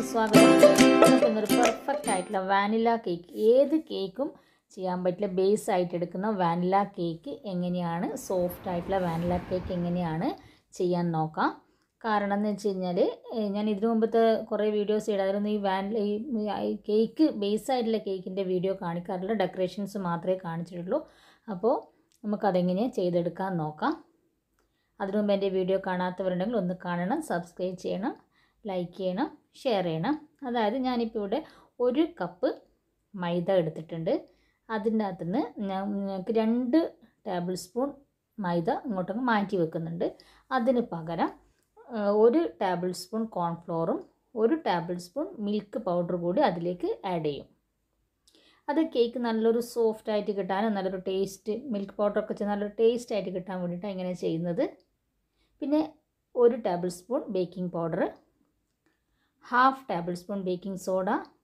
സ്വാഗതം നമുക്കിന്നൊരു പെർഫെക്റ്റ് ആയിട്ടുള്ള വാനില കേക്ക് ഏത് കേക്കും ചെയ്യാൻ പറ്റില്ല ബേസ് ആയിട്ട് എടുക്കുന്ന വാനില കേക്ക് എങ്ങനെയാണ് സോഫ്റ്റ് ആയിട്ടുള്ള വാനില കേക്ക് എങ്ങനെയാണ് ചെയ്യാൻ നോക്കാം കാരണം എന്ന് വെച്ച് കഴിഞ്ഞാൽ ഞാൻ ഇതിനു മുമ്പത്തെ കുറേ വീഡിയോസ് ചെയ്തായിരുന്നു ഈ വാനില ഈ കേക്ക് ബേസ് ആയിട്ടുള്ള കേക്കിൻ്റെ വീഡിയോ കാണിക്കാറില്ല ഡെക്കറേഷൻസ് മാത്രമേ കാണിച്ചിട്ടുള്ളൂ അപ്പോൾ നമുക്കതെങ്ങനെയാണ് ചെയ്തെടുക്കാൻ നോക്കാം അതിനു മുമ്പ് എൻ്റെ വീഡിയോ കാണാത്തവരുണ്ടെങ്കിൽ ഒന്ന് കാണണം സബ്സ്ക്രൈബ് ചെയ്യണം ലൈക്ക് ചെയ്യണം ഷെയർ ചെയ്യണം അതായത് ഞാനിപ്പോൾ ഇവിടെ ഒരു കപ്പ് മൈദ എടുത്തിട്ടുണ്ട് അതിൻ്റെ അകത്ത് നിന്ന് ഞങ്ങൾക്ക് രണ്ട് ടേബിൾ സ്പൂൺ മൈദ ഇങ്ങോട്ടങ്ങ് മാറ്റി വെക്കുന്നുണ്ട് അതിന് പകരം ആ, ഒരു ടേബിൾ സ്പൂൺ കോൺഫ്ലോറും ഒരു ടേബിൾ സ്പൂൺ മിൽക്ക് പൗഡർ കൂടി അതിലേക്ക് ആഡ് ചെയ്യും അത് കേക്ക് നല്ലൊരു സോഫ്റ്റ് ആയിട്ട് കിട്ടാനും നല്ലൊരു ടേസ്റ്റ് മിൽക്ക് പൗഡറൊക്കെ വെച്ച് നല്ലൊരു ടേസ്റ്റ് ആയിട്ട് കിട്ടാൻ വേണ്ടിയിട്ടാണ് ഇങ്ങനെ ചെയ്യുന്നത് പിന്നെ ഒരു tablespoon baking powder half tablespoon baking soda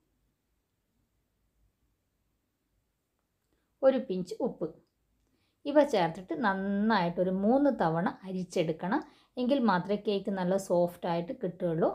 ഒരു പിഞ്ച് ഉപ്പ് ഇവ ചേർത്തിട്ട് നന്നായിട്ട് ഒരു മൂന്ന് തവണ അരിച്ചെടുക്കണം എങ്കിൽ മാത്രമേ കേക്ക് നല്ല സോഫ്റ്റ് ആയിട്ട് കിട്ടുകയുള്ളൂ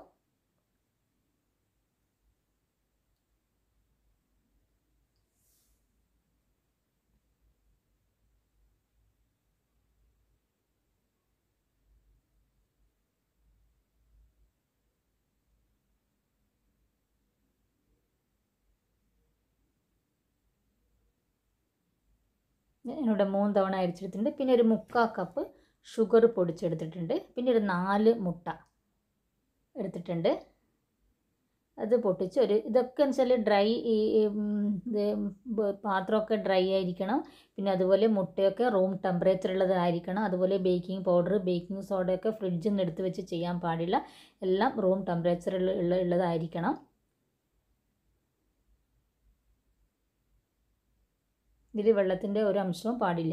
ഞാനിവിടെ മൂന്ന് തവണ അരിച്ചെടുത്തിട്ടുണ്ട് പിന്നെ ഒരു മുക്കാൽ കപ്പ് ഷുഗർ പൊടിച്ചെടുത്തിട്ടുണ്ട് പിന്നെ ഒരു നാല് മുട്ട എടുത്തിട്ടുണ്ട് അത് പൊട്ടിച്ച് ഒരു ഇതൊക്കെ എന്ന് വെച്ചാൽ ഡ്രൈ ഈ ഈ, ഉം, ഇത് ബ- പാത്രമൊക്കെ ഡ്രൈ ആയിരിക്കണം പിന്നെ അതുപോലെ മുട്ടയൊക്കെ റൂം ടെമ്പറേച്ചർ ഉള്ളതായിരിക്കണം അതുപോലെ ബേക്കിംഗ് പൗഡർ ബേക്കിംഗ് സോഡയൊക്കെ ഫ്രിഡ്ജിൽ നിന്ന് എടുത്ത് വെച്ച് ചെയ്യാൻ പാടില്ല എല്ലാം റൂം ടെമ്പറേച്ചർ ഉള്ള ഉള്ളതായിരിക്കണം ഇതിൽ വെള്ളത്തിൻ്റെ ഒരു അംശവും പാടില്ല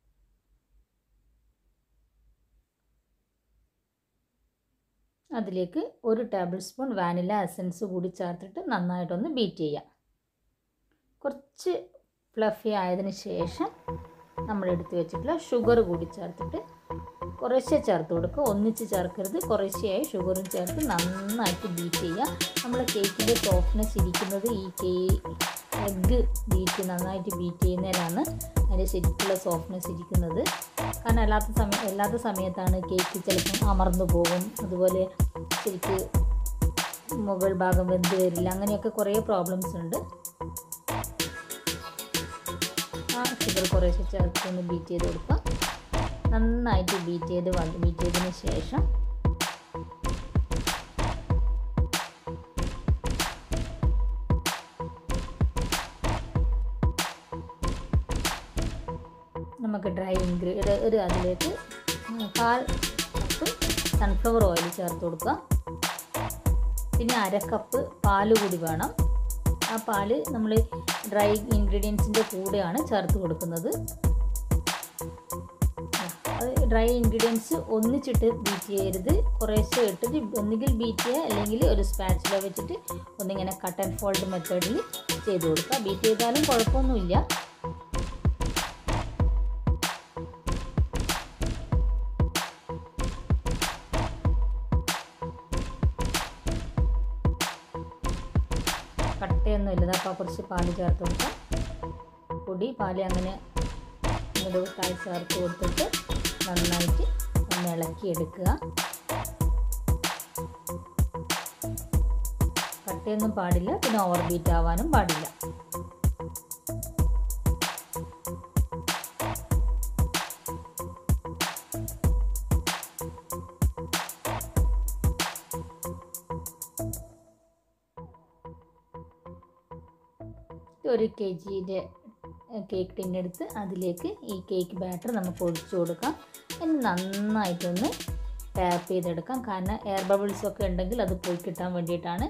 അതിലേക്ക് ഒരു ടേബിൾ സ്പൂൺ വാനില എസൻസ് കൂടി ചേർത്തിട്ട് നന്നായിട്ടൊന്ന് ബീറ്റ് ചെയ്യാം കുറച്ച് ഫ്ലഫി ആയതിന് ശേഷം നമ്മൾ എടുത്ത് വെച്ചിട്ടുള്ള ഷുഗർ കൂടി ചേർത്തിട്ട് കുറേശ്ശെ ചേർത്ത് കൊടുക്കുക ഒന്നിച്ച് ചേർക്കരുത് കുറേശ്ശെയായി ഷുഗറും ചേർത്ത് നന്നായിട്ട് ബീറ്റ് ചെയ്യുക നമ്മൾ കേക്കിൻ്റെ സോഫ്റ്റ്നെസ് ഇരിക്കുന്നത് ഈ കേ എഗ്ഗ് ബീറ്റ് നന്നായിട്ട് ബീറ്റ് ചെയ്യുന്നതിലാണ് അതിൻ്റെ ശരിക്കുള്ള സോഫ്റ്റ്നെസ് ഇരിക്കുന്നത് കാരണം അല്ലാത്ത സമയം അല്ലാത്ത സമയത്താണ് കേക്ക് ചിലപ്പം അമർന്നു പോകും അതുപോലെ ശരിക്ക് മുകൾ ഭാഗം വെന്ത് വരില്ല അങ്ങനെയൊക്കെ കുറേ പ്രോബ്ലംസ് ഉണ്ട് ആ ഷുഗർ കുറേശ്ശെ ചേർത്ത് ഒന്ന് ബീറ്റ് ചെയ്ത് കൊടുക്കുക നന്നായിട്ട് ബീറ്റ് ചെയ്ത് വന്ന് ബീറ്റ് ചെയ്തതിന് ശേഷം നമുക്ക് ഡ്രൈ ഇൻഗ്രീ ഒരു ഒരു അതിലേക്ക് കാൽ കപ്പ് സൺഫ്ലവർ ഓയിൽ ചേർത്ത് കൊടുക്കുക പിന്നെ അര കപ്പ് പാല് കൂടി വേണം ആ പാല് നമ്മൾ ഡ്രൈ ഇൻഗ്രീഡിയൻസിൻ്റെ കൂടെയാണ് ചേർത്ത് കൊടുക്കുന്നത് അത് ഡ്രൈ ഇൻഗ്രീഡിയൻസ് ഒന്നിച്ചിട്ട് ബീറ്റ് ചെയ്യരുത് കുറേശ്ശെ ഇട്ടിട്ട് ഒന്നുകിൽ ബീറ്റ് ചെയ്യുക അല്ലെങ്കിൽ ഒരു സ്പാച്ചില വെച്ചിട്ട് ഒന്നിങ്ങനെ കട്ട് ആൻഡ് ഫോൾഡ് മെത്തേഡിൽ ചെയ്ത് കൊടുക്കുക ബീറ്റ് ചെയ്താലും കുഴപ്പമൊന്നുമില്ല കട്ടയൊന്നുമില്ല അപ്പോൾ കുറച്ച് പാല് ചേർത്ത് കൊടുക്കാം പൊടി പാല് അങ്ങനെ മുതൽക്കായി ചേർത്ത് കൊടുത്തിട്ട് നന്നായിട്ട് ഒന്ന് ഇളക്കിയെടുക്കുക കട്ടയൊന്നും പാടില്ല പിന്നെ ഓവർ ബീറ്റ് ആവാനും പാടില്ല ഒരു കെ ജിയുടെ കേക്ക് ടിന്നെടുത്ത് അതിലേക്ക് ഈ കേക്ക് ബാറ്റർ നമുക്ക് ഒഴിച്ചു കൊടുക്കാം ഇനി നന്നായിട്ടൊന്ന് ടാപ്പ് ചെയ്തെടുക്കാം കാരണം എയർ ബബിൾസ് ഒക്കെ ഉണ്ടെങ്കിൽ അത് പോയി കിട്ടാൻ വേണ്ടിയിട്ടാണ്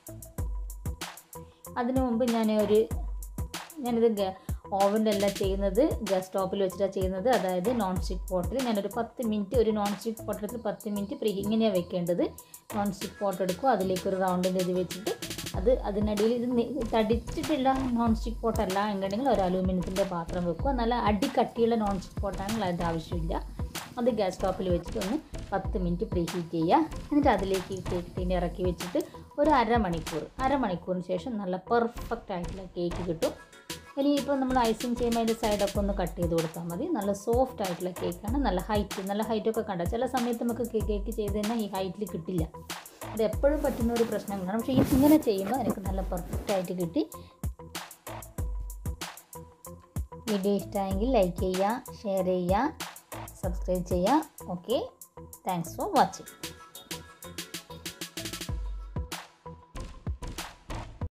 അതിനു മുമ്പ് ഞാൻ ഒരു ഞാനിത് ഓവനിലല്ല ചെയ്യുന്നത് ഗ്യാസ് സ്റ്റോപ്പിൽ വെച്ചിട്ടാണ് ചെയ്യുന്നത് അതായത് നോൺ സ്റ്റിക്ക് പോട്ടിൽ ഞാനൊരു പത്ത് മിനിറ്റ് ഒരു നോൺ സ്റ്റിക്ക് പോട്ടെടുത്ത് പത്ത് മിനിറ്റ് പ്രീ ഇങ്ങനെയാണ് വെക്കേണ്ടത് നോൺ സ്റ്റിക്ക് പോട്ട് എടുക്കും അതിലേക്ക് ഒരു റൗണ്ടിൻ്റെ ഇത് വെച്ചിട്ട് അത് അതിനടിയിൽ ഇത് നി- തടിച്ചിട്ടുള്ള നോൺ സ്റ്റിക്ക് പോട്ടല്ല എന്നുണ്ടെങ്കിൽ ഒരു അലൂമിനിയത്തിൻ്റെ പാത്രം വെക്കുക നല്ല അടിക്കട്ടിയുള്ള നോൺ സ്റ്റിക്ക് പോട്ടാണെങ്കിൽ അതിൻ്റെ ആവശ്യമില്ല അത് ഗ്യാസ് സ്റ്റോപ്പിൽ വെച്ചിട്ട് ഒന്ന് പത്ത് മിനിറ്റ് പ്രീ ഹീറ്റ് ചെയ്യുക എന്നിട്ട് അതിലേക്ക് ഈ കേക്ക് ടീൻ ഇറക്കി വെച്ചിട്ട് ഒരു അരമണിക്കൂർ അരമണിക്കൂറിന് ശേഷം നല്ല പെർഫെക്റ്റ് ആയിട്ടുള്ള കേക്ക് കിട്ടും ഇനി ഇപ്പോൾ നമ്മൾ ഐസിങ് ചെയ്യുമ്പോൾ അതിൻ്റെ സൈഡൊക്കെ ഒന്ന് കട്ട് ചെയ്ത് കൊടുത്താൽ മതി നല്ല സോഫ്റ്റ് ആയിട്ടുള്ള കേക്കാണ് നല്ല ഹൈറ്റ് നല്ല ഹൈറ്റൊക്കെ കണ്ട ചില സമയത്ത് നമുക്ക് കേക്ക് ചെയ്ത് കഴിഞ്ഞാൽ ഈ ഹൈറ്റിൽ കിട്ടില്ല അത് എപ്പോഴും പറ്റുന്ന ഒരു പ്രശ്നങ്ങളാണ് പക്ഷേ ഇത് ഇങ്ങനെ ചെയ്യുമ്പോൾ എനിക്ക് നല്ല പെർഫെക്റ്റ് ആയിട്ട് കിട്ടി വീഡിയോ ഇഷ്ടമായെങ്കിൽ ലൈക്ക് ചെയ്യുക ഷെയർ ചെയ്യുക സബ്സ്ക്രൈബ് ചെയ്യുക ഓക്കെ താങ്ക്സ് ഫോർ വാച്ചിങ്